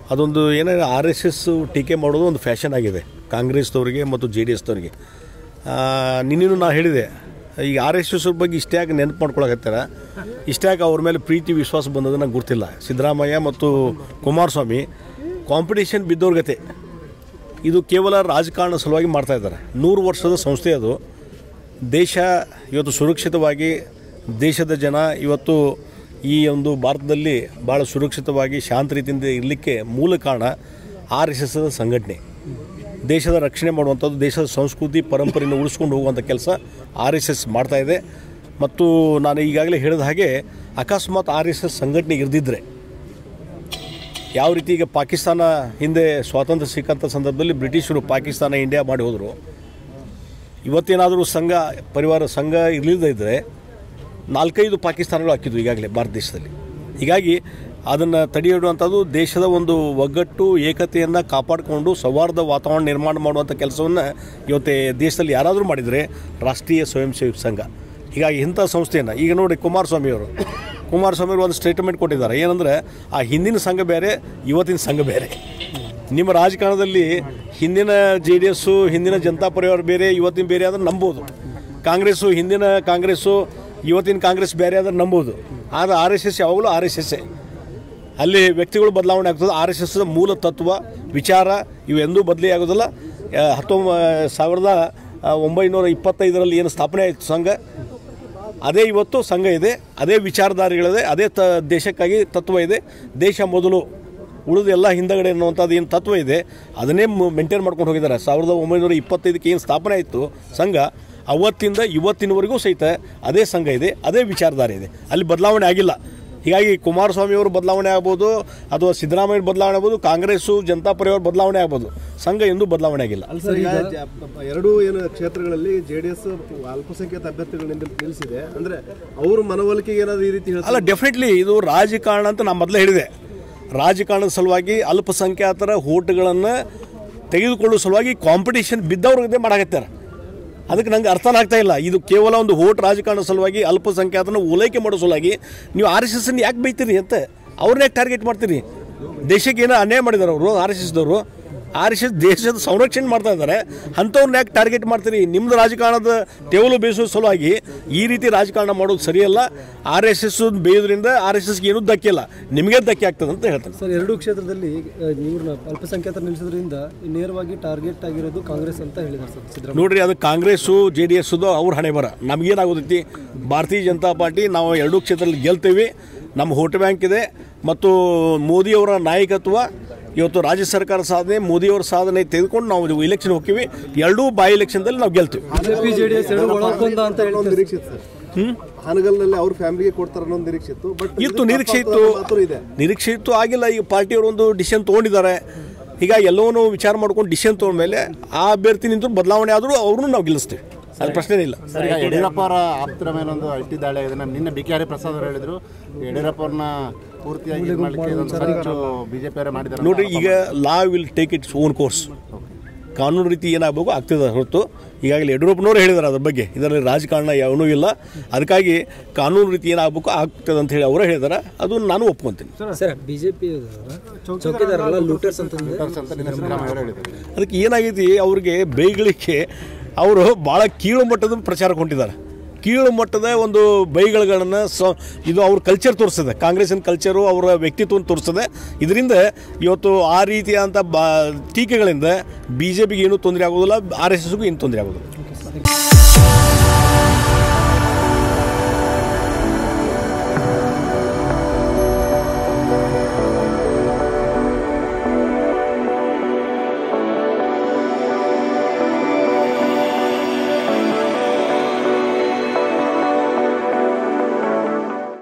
ಅದೊಂದು ಏನೇ R S S ಟೀಕೆ ಮಾಡೋದು ಒಂದು ಫ್ಯಾಷನ್ ಆಗಿದೆ ಕಾಂಗ್ರೆಸ್ದವ್ರಿಗೆ ಮತ್ತು ಜೆ ಡಿ ಎಸ್ದವ್ರಿಗೆ ನಿನ್ನೇನು ನಾನು ಹೇಳಿದೆ ಈಗ ಆರ್ ಎಸ್ ಎಸ್ ಬಗ್ಗೆ ಇಷ್ಟ್ಯಾಕೆ ನೆನಪು ಮಾಡ್ಕೊಳಕತ್ತಾರ ಇಷ್ಟ್ಯಾಕೆ ಅವ್ರ ಮೇಲೆ ಪ್ರೀತಿ ವಿಶ್ವಾಸ ಬಂದದ್ದು ನಂಗೆ ಗೊತ್ತಿಲ್ಲ ಸಿದ್ದರಾಮಯ್ಯ ಮತ್ತು ಕುಮಾರಸ್ವಾಮಿ ಕಾಂಪಿಟೇಷನ್ ಬಿದ್ದವ್ರ ಗತೆ ಇದು ಕೇವಲ ರಾಜಕಾರಣ ಸಲುವಾಗಿ ಮಾಡ್ತಾ ಇದ್ದಾರೆ ನೂರು ವರ್ಷದ ಸಂಸ್ಥೆ ಅದು ದೇಶ ಇವತ್ತು ಸುರಕ್ಷಿತವಾಗಿ ದೇಶದ ಜನ ಇವತ್ತು ಈ ಒಂದು ಭಾರತದಲ್ಲಿ ಭಾಳ ಸುರಕ್ಷಿತವಾಗಿ ಶಾಂತ ರೀತಿಯಿಂದ ಇರಲಿಕ್ಕೆ ಮೂಲ ಕಾರಣ ಆರ್ ಎಸ್ ಎಸ್ ಸಂಘಟನೆ ದೇಶದ ರಕ್ಷಣೆ ಮಾಡುವಂಥದ್ದು ದೇಶದ ಸಂಸ್ಕೃತಿ ಪರಂಪರೆಯನ್ನು ಉಳಿಸ್ಕೊಂಡು ಹೋಗುವಂಥ ಕೆಲಸ ಆರ್ ಎಸ್ ಎಸ್ ಮಾಡ್ತಾ ಇದೆ ಮತ್ತು ನಾನು ಈಗಾಗಲೇ ಹೇಳಿದ ಹಾಗೆ ಅಕಸ್ಮಾತ್ ಆರ್ ಎಸ್ ಎಸ್ ಸಂಘಟನೆ ಇರದಿದ್ದರೆ ಯಾವ ರೀತಿ ಈಗ ಪಾಕಿಸ್ತಾನ ಹಿಂದೆ ಸ್ವಾತಂತ್ರ್ಯ ಸಿಕ್ಕಂಥ ಸಂದರ್ಭದಲ್ಲಿ ಬ್ರಿಟಿಷರು ಪಾಕಿಸ್ತಾನ ಇಂಡಿಯಾ ಮಾಡಿ ಹೋದರು ಇವತ್ತೇನಾದರೂ ಸಂಘ ಪರಿವಾರ ಸಂಘ ಇರಲಿಲ್ಲದೇ ಇದ್ದರೆ ನಾಲ್ಕೈದು ಪಾಕಿಸ್ತಾನಗಳು ಹಾಕಿದ್ವು ಈಗಾಗಲೇ ಭಾರತ ದೇಶದಲ್ಲಿ ಹೀಗಾಗಿ ಅದನ್ನು ತಡೆಯಿಡುವಂಥದ್ದು ದೇಶದ ಒಂದು ಒಗ್ಗಟ್ಟು ಏಕತೆಯನ್ನು ಕಾಪಾಡಿಕೊಂಡು ಸೌಹಾರ್ದ ವಾತಾವರಣ ನಿರ್ಮಾಣ ಮಾಡುವಂಥ ಕೆಲಸವನ್ನು ಇವತ್ತೇ ದೇಶದಲ್ಲಿ ಯಾರಾದರೂ ಮಾಡಿದರೆ ರಾಷ್ಟ್ರೀಯ ಸ್ವಯಂ ಸೇವಕ ಸಂಘ ಹೀಗಾಗಿ ಇಂಥ ಸಂಸ್ಥೆಯನ್ನು ಈಗ ನೋಡಿ ಕುಮಾರಸ್ವಾಮಿಯವರು ಕುಮಾರಸ್ವಾಮಿಯವರು ಒಂದು ಸ್ಟೇಟ್ಮೆಂಟ್ ಕೊಟ್ಟಿದ್ದಾರೆ ಏನಂದರೆ ಆ ಹಿಂದಿನ ಸಂಘ ಬೇರೆ ಇವತ್ತಿನ ಸಂಘ ಬೇರೆ ನಿಮ್ಮ ರಾಜಕಾರಣದಲ್ಲಿ ಹಿಂದಿನ ಜೆ ಡಿ ಎಸ್ಸು ಹಿಂದಿನ ಜನತಾ ಪರಿವಾರ ಬೇರೆ ಇವತ್ತಿನ ಬೇರೆ ಆದ್ರೆ ನಂಬೋದು ಕಾಂಗ್ರೆಸ್ಸು ಹಿಂದಿನ ಕಾಂಗ್ರೆಸ್ಸು ಇವತ್ತಿನ ಕಾಂಗ್ರೆಸ್ ಬೇರೆ ಆದ್ರೆ ನಂಬೋದು ಆದರೆ ಆರ್ ಎಸ್ ಎಸ್ ಯಾವಾಗಲೂ ಆರ್ ಎಸ್ ಎಸ್ಸೇ ಅಲ್ಲಿ ವ್ಯಕ್ತಿಗಳು ಬದಲಾವಣೆ ಆಗ್ತದೆ ಆರ್ ಎಸ್ ಎಸ್ ಮೂಲ ತತ್ವ ವಿಚಾರ ಇವೆಂದೂ ಬದಲಿ ಆಗೋದಿಲ್ಲ ಹತ್ತೊಂಬ ಸಾವಿರದ ಆ, ಒಂಬೈನೂರ ಇಪ್ಪತ್ತೈದರಲ್ಲಿ ಏನು ಸ್ಥಾಪನೆ ಆಯಿತು ಸಂಘ ಅದೇ ಇವತ್ತು ಸಂಘ ಇದೆ ಅದೇ ವಿಚಾರಧಾರೆಗಳಿದೆ ಅದೇ ತ ದೇಶಕ್ಕಾಗಿ ತತ್ವ ಇದೆ ದೇಶ ಮೊದಲು ಉಳಿದ ಎಲ್ಲ ಹಿಂದಗಡೆ ಅನ್ನುವಂಥದ್ದು ಏನು ತತ್ವ ಇದೆ ಅದನ್ನೇ ಮೇಂಟೈನ್ ಮಾಡ್ಕೊಂಡು ಹೋಗಿದ್ದಾರೆ ಸಾವಿರದ ಒಂಬೈನೂರ ಇಪ್ಪತ್ತೈದಕ್ಕೆ ಏನು ಸ್ಥಾಪನೆ ಆಯಿತು ಸಂಘ ಅವತ್ತಿಂದ ಇವತ್ತಿನವರೆಗೂ ಸಹಿತ ಅದೇ ಸಂಘ ಇದೆ ಅದೇ ವಿಚಾರಧಾರೆ ಇದೆ ಅಲ್ಲಿ ಬದಲಾವಣೆ ಆಗಿಲ್ಲ ಹೀಗಾಗಿ ಕುಮಾರಸ್ವಾಮಿ ಅವರು ಬದಲಾವಣೆ ಆಗ್ಬೋದು ಅಥವಾ ಸಿದ್ದರಾಮಯ್ಯ ಬದಲಾವಣೆ ಆಗ್ಬೋದು ಕಾಂಗ್ರೆಸ್ಸು ಜನತಾ ಪರಿವಾರ ಬದಲಾವಣೆ ಆಗ್ಬೋದು ಸಂಘ ಎಂದೂ ಬದಲಾವಣೆ ಆಗಿಲ್ಲ ಸರ್ ಈಗ ಜ- ಎರಡೂ ಏನು ಕ್ಷೇತ್ರಗಳಲ್ಲಿ ಜೆ ಡಿ ಎಸ್ ಅಲ್ಪಸಂಖ್ಯಾತ ಅಭ್ಯರ್ಥಿಗಳಿಂದ ನಿಲ್ಲಿಸಿದೆ ಅಂದ್ರೆ ಅವ್ರ ಮನವೊಲಿಕೆಗೆ ಏನಾದ್ರು ಈ ರೀತಿ ಹೇಳ್ತಾರೆ ಅಲ್ಲ ಡೆಫಿನೆಟ್ಲಿ ಇದು ರಾಜಕಾರಣ ಅಂತ ನಾನು ಮೊದಲೇ ಹೇಳಿದೆ ರಾಜಕಾರಣದ ಸಲುವಾಗಿ ಅಲ್ಪಸಂಖ್ಯಾತರ ಓಟ್ಗಳನ್ನು ತೆಗೆದುಕೊಳ್ಳುವ ಸಲುವಾಗಿ ಕಾಂಪಿಟೇಷನ್ ಬಿದ್ದವ್ರಿಗೆ ಮಾಡಾಕತ್ತಾರೆ ಅದಕ್ಕೆ ನಂಗೆ ಅರ್ಥನೇ ಆಗ್ತಾ ಇಲ್ಲ ಇದು ಕೇವಲ ಒಂದು ಓಟ್ ರಾಜಕಾರಣ ಸಲುವಾಗಿ ಅಲ್ಪಸಂಖ್ಯಾತನ ಓಲೈಕೆ ಮಾಡೋ ಸಲುವಾಗಿ ನೀವು ಆರ್ ಎಸ್ ಎಸ್ ಯಾಕೆ ಬೈತೀರಿ ಅಂತ ಅವ್ರನ್ನ ಯಾಕೆ ಟಾರ್ಗೆಟ್ ಮಾಡ್ತೀರಿ ದೇಶಕ್ಕೆ ಏನೋ ಅನ್ಯಾಯ ಮಾಡಿದ್ದಾರೆ ಅವರು ಆರ್ ಎಸ್ ಎಸ್ದವರು ಆರ್ ಎಸ್ ಎಸ್ ದೇಶದ ಸಂರಕ್ಷಣೆ ಮಾಡ್ತಾ ಇದ್ದಾರೆ ಅಂಥವ್ರನ್ನ ಯಾಕೆ ಟಾರ್ಗೆಟ್ ಮಾಡ್ತೀರಿ ನಿಮ್ಮದು ರಾಜಕಾರಣದ ತೆವಲು ಬೇಯಿಸೋ ಸಲುವಾಗಿ ಈ ರೀತಿ ರಾಜಕಾರಣ ಮಾಡೋದು ಸರಿಯಲ್ಲ ಆರ್ ಎಸ್ ಎಸ್ ಬೇಯೋದ್ರಿಂದ ಆರ್ ಎಸ್ ಎಸ್ಗೆ ಏನೂ ಧಕ್ಕಿಲ್ಲ ನಿಮಗೆ ಧಕ್ಕೆ ಆಗ್ತದೆ ಅಂತ ಹೇಳ್ತಾನೆ ಸರ್ ಎರಡೂ ಕ್ಷೇತ್ರದಲ್ಲಿ ಇವ್ರನ್ನ ಅಲ್ಪಸಂಖ್ಯಾತರ ನಿಲ್ಲಿಸೋದ್ರಿಂದ ನೇರವಾಗಿ ಟಾರ್ಗೆಟ್ ಆಗಿರೋದು ಕಾಂಗ್ರೆಸ್ ಅಂತ ಹೇಳಿದ್ದಾರೆ ಸರ್ ಸಿದ್ದರಾಮಯ್ಯ ನೋಡ್ರಿ ಅದು ಕಾಂಗ್ರೆಸ್ಸು ಜೆ ಡಿ ಎಸ್ದು ಅವ್ರ ಹಣೆ ಬರ ನಮಗೇನಾಗೋದೈತಿ ಭಾರತೀಯ ಜನತಾ ಪಾರ್ಟಿ ನಾವು ಎರಡೂ ಕ್ಷೇತ್ರದಲ್ಲಿ ಗೆಲ್ತೇವೆ ನಮ್ಮ ವೋಟ್ ಬ್ಯಾಂಕ್ ಇದೆ ಮತ್ತು ಮೋದಿಯವರ ನಾಯಕತ್ವ ಇವತ್ತು ರಾಜ್ಯ ಸರ್ಕಾರ ಸಾಧನೆ ಮೋದಿಯವರ ಸಾಧನೆ ತೆಗೆದುಕೊಂಡು ನಾವು ಇಲೆಕ್ಷನ್ ಹೋಗ್ತೀವಿ ಎರಡೂ ಬೈ ಎಲೆಕ್ಷನ್ದಲ್ಲಿ ನಾವು ಗೆಲ್ತೀವಿ ಬಿಜೆಪಿ ಜೆಡಿಎಸ್ ಎರಡು ಒಳಗೊಂದ ಅಂತ ಒಂದು ಹೇಳ್ತಾರೆ ನಿರೀಕ್ಷೆ ಇತ್ತು ಸರ್ ಹಾನಗಲ್ನಲ್ಲಿ ಅವ್ರ ಫ್ಯಾಮಿಲಿಗೆ ಕೊಡ್ತಾರೆ ಅನ್ನೋ ಒಂದು ನಿರೀಕ್ಷೆ ಇತ್ತು ಬಟ್ ಇತ್ತು ನಿರೀಕ್ಷೆ ಇತ್ತು ಮಾತು ಇದೆ ನಿರೀಕ್ಷೆ ಇತ್ತು ಆಗಿಲ್ಲ ಈಗ ಪಾರ್ಟಿಯವರು ಒಂದು ಡಿಸಿಷನ್ ತೊಗೊಂಡಿದ್ದಾರೆ ಹೀಗಾಗಿ ಎಲ್ಲವನ್ನೂ ವಿಚಾರ ಮಾಡ್ಕೊಂಡು ಡಿಸಿಷನ್ ತೊಗೊಂಡ್ಮೇಲೆ ಆ ಅಭ್ಯರ್ಥಿ ನಿಂತು ಬದಲಾವಣೆ ಆದರೂ ಅವ್ರನ್ನೂ ನಾವು ಗೆಲ್ಲಿಸ್ತೀವಿ ಅದು ಪ್ರಶ್ನೆ ಇಲ್ಲ ಸರ್ ಈಗ ಯಡಿಯೂರಪ್ಪ ಅವರ ಆಪ್ತರ ಮೇಲೆ ಒಂದು ಐಟಿ ದಾಳಿ ಆಗಿದೆ ನಾನು ನಿನ್ನೆ ಬಿ ಕೆ ಹರಿಪ್ರಸಾದ್ ಅವರು ಹೇಳಿದ್ರು ಯಡಿಯೂರಪ್ಪ ಅವ್ರನ್ನ ಪೂರ್ತಿಯಾಗಿ ಇದು ಮಾಡಲಿಕ್ಕೆ ಇದೊಂದು ಸಂಚು ಬಿಜೆಪಿ ಅವರೇ ಮಾಡಿದ್ದಾರೆ ಅಂತ ನೋಡ್ರಿ ಈಗ law will take its own course ಕಾನೂನು ರೀತಿ ಏನಾಗಬೇಕು ಆಗ್ತದೆ ಹೊರತು ಈಗಾಗಲೇ ಯಡಿಯೂರಪ್ಪನವರು ಹೇಳಿದ್ದಾರೆ ಅದ್ರ ಬಗ್ಗೆ ಇದರಲ್ಲಿ ರಾಜಕಾರಣ ಯಾವನೂ ಇಲ್ಲ ಅದಕ್ಕಾಗಿ ಕಾನೂನು ರೀತಿ ಏನಾಗಬೇಕು ಆಗ್ತದೆ ಅಂತ ಹೇಳಿ ಅವರೇ ಹೇಳಿದ್ದಾರೆ ಅದು ನಾನು ಒಪ್ಕೊತೀನಿ ಸರ್ ಬಿಜೆಪಿ ಚೌಕಿದಾರಲ್ಲ ಲೂಟರ್ಸ್ ಅಂತ ಅಂತ ನಿನ್ನೆ ಸಿದ್ದರಾಮಯ್ಯ ಅವರು ಹೇಳಿದ್ದಾರೆ ಅದಕ್ಕೆ ಏನಾಗೈತಿ ಅವ್ರಿಗೆ ಬೈಗಳಿಗೆ ಅವರು ಭಾಳ ಕೀಳು ಮಟ್ಟದ ಪ್ರಚಾರ ಹೊಂಟಿದ್ದಾರೆ ಕೀಳು ಮಟ್ಟದ ಒಂದು ಬೈಗಳಗಳನ್ನು ಸ ಇದು ಅವ್ರ ಕಲ್ಚರ್ ತೋರಿಸ್ತದೆ ಕಾಂಗ್ರೆಸ್ಸಿನ ಕಲ್ಚರು ಅವರ ವ್ಯಕ್ತಿತ್ವವನ್ನು ತೋರಿಸ್ತದೆ ಇದರಿಂದ ಇವತ್ತು ಆ ರೀತಿಯಾದಂಥ ಬಾ ಟೀಕೆಗಳಿಂದ ಬಿ ಜೆ ಪಿಗೆ ಏನೂ ತೊಂದರೆ ಆಗೋದಿಲ್ಲ ಆರ್ ಎಸ್ ಎಸ್ಗೂ ಏನು ತೊಂದರೆ ಆಗೋದಿಲ್ಲ